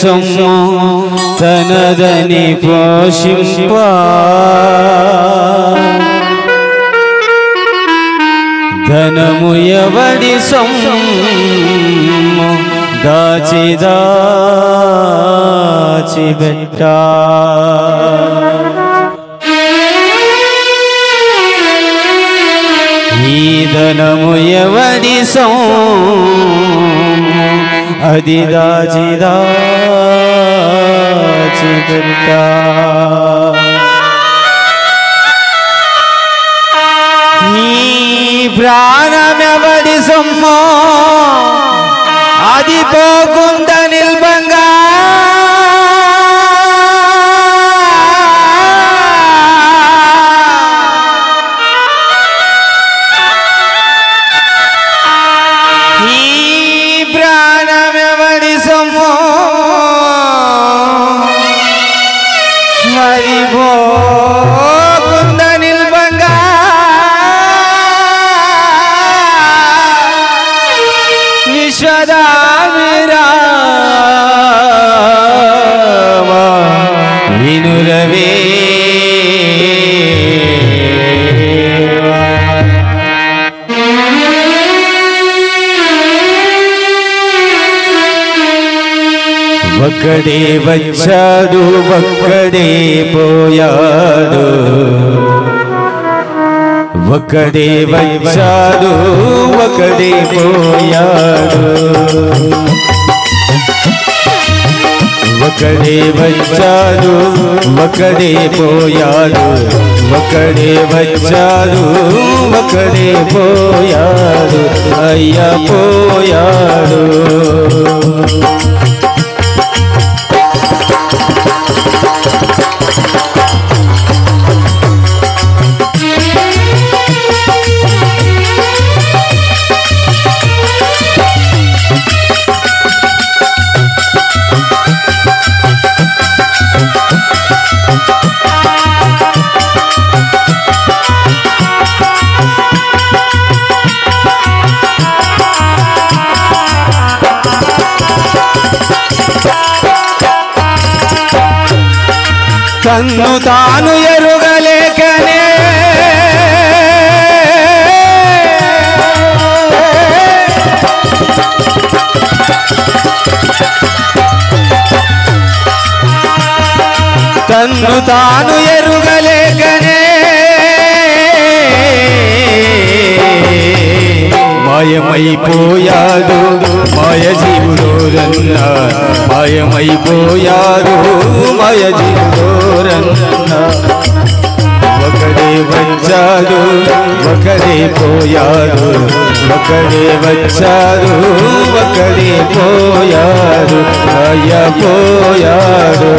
సొమ్ము తనదని పోషింప ధనము ఎవడి సొమ్ము దాచి దాచి పెట్టా ఈ ధనము ఎవడి సొమ్ము అది దాచి దాచి పెట్టా నీ ప్రాణమెవడి సొమ్ము అది పోకుండా నిల్బంగా ఈ ప్రాణమెవడి సొమ్ము మరి పోకుండా నిల్బంగా విశ్వదావిరామ వినురవే ఒక్కడే వచ్చాడు ఒక్కడే పోయాడు ఒకడే వచ్చాడు ఒకడే పోయాడు ఒకడే వచ్చాడు ఒకడే పోయాడు ఒకడే వచ్చాడు ఒకడే పోయాడు అయ్యా పోయాడు తన్ను తాను ఎరుగలేకనే తన్ను తాను ఎరుగలేకనే మాయమైపోయాడు మాయ జీవుడోరన్న మాయమైపోయాడు మాయ జీవుడోరన్న ఒకడే వచ్చాడు ఒకడే పోయాడు ఒకడే వచ్చాడు ఒకడే పోయాడు అయ్య పోయాడు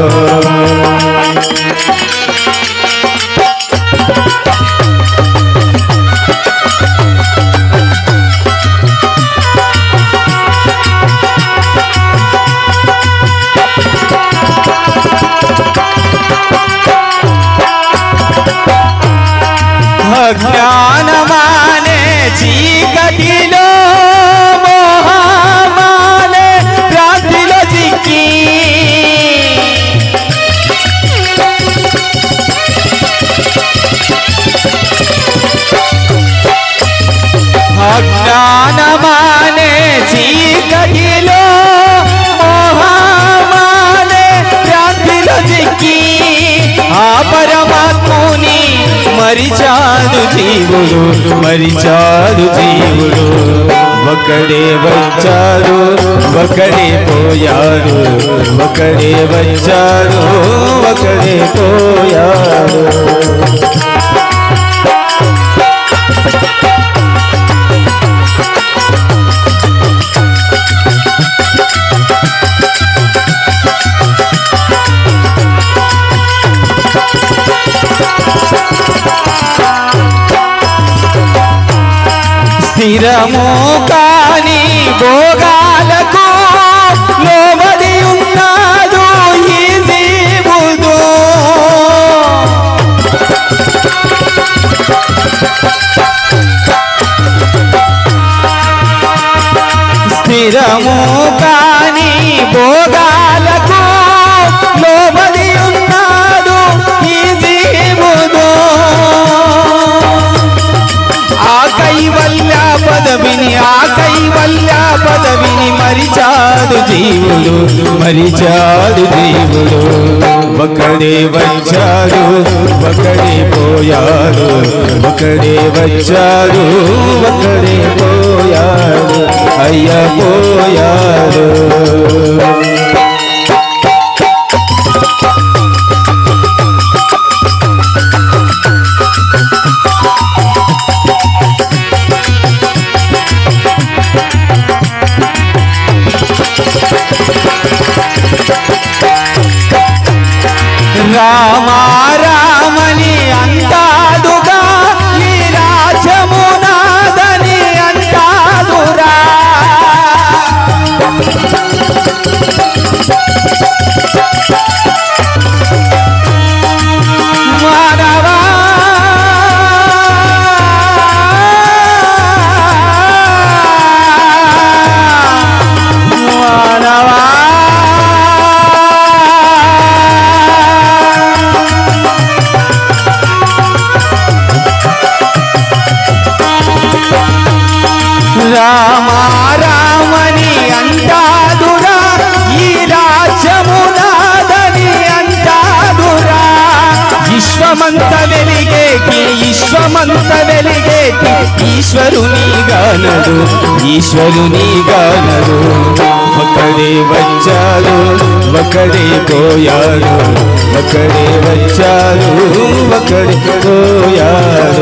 అజ్ఞానమానే చీకటిలో మోహమానే రాత్రిలో చిక్కి అజ్ఞానమానే చీకటిలో మోహమానే రాత్రిలో చిక్కి ఆ పరమాత్ముని మరిచాడు జీవుడు మరిచాడు జీవుడు ఒకడే వచ్చాడు ఒకడే పోయాడు ఒకడే వచ్చాడు ఒకడే పోయాడు స్థిరము కాని భోగాలకు లోబడి ఉన్నాడు ఈ దేవుడు స్థిరము కాని భోగాల మరిచాడు దేవుడు ఒకడే వచ్చాడు ఒకడే పోయాడు ఒకడే వచ్చాడు ఒకడే పోయాడు అయ్య పోయాడు రామా రామని అంటాడుగా ఈ రాజమునాదని అంటాడురా మానవా మానవా రామా రామని అంటాడురా ఈ రాజ్యమునాదని అంటాడురా విశ్వమంత వెలిగేటి విశ్వమంత వెలిగేటి ఈశ్వరుని గానడు ఈశ్వరుని గానడు ఒకడే వచ్చాడు ఒకడే పోయాడు ఒకడే వచ్చాడు ఒకడే పోయాడు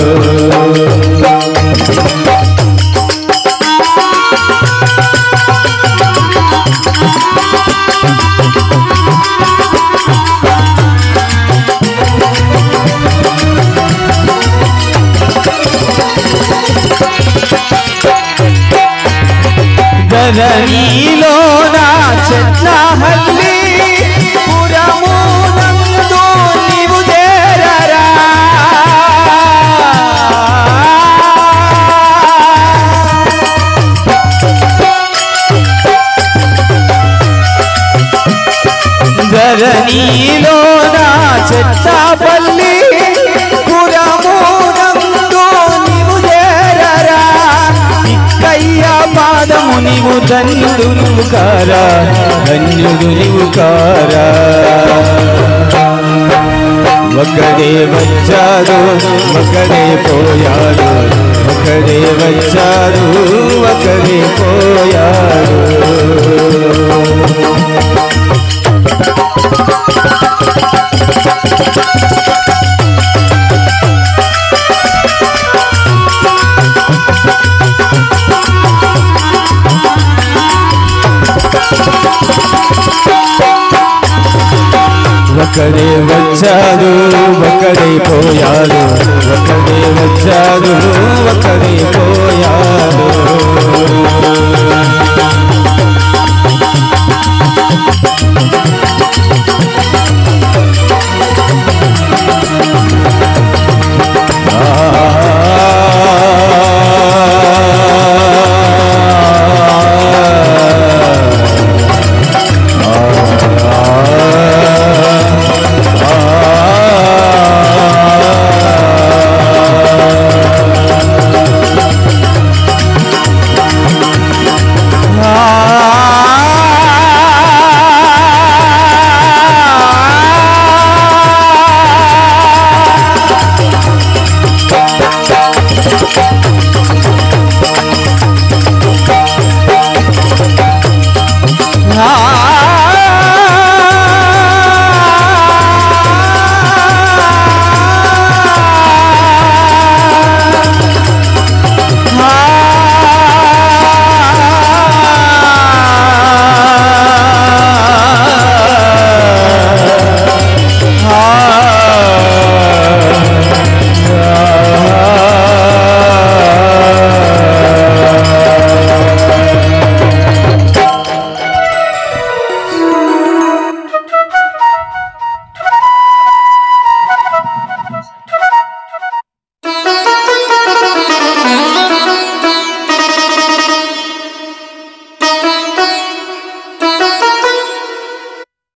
ధరణిలోన చెట్లహల్లి పురమునందు నీవు చేరరా ధరణిలోన చెట్లపల్లి పురమునందు నీవు చేరరా ఇక్కయ్య పాదము నీవు ధన్యుడు నువ్వు కారా ధన్యుడు నీవు కారా ఒకడే వచ్చాడు ఒకడే పోయాడు ఒకడే వచ్చాడు ఒకడే పోయాడు ఒకడే వచ్చాడు ఒకడే పోయాడు ఒకడే వచ్చాడు ఒకడే పోయాడు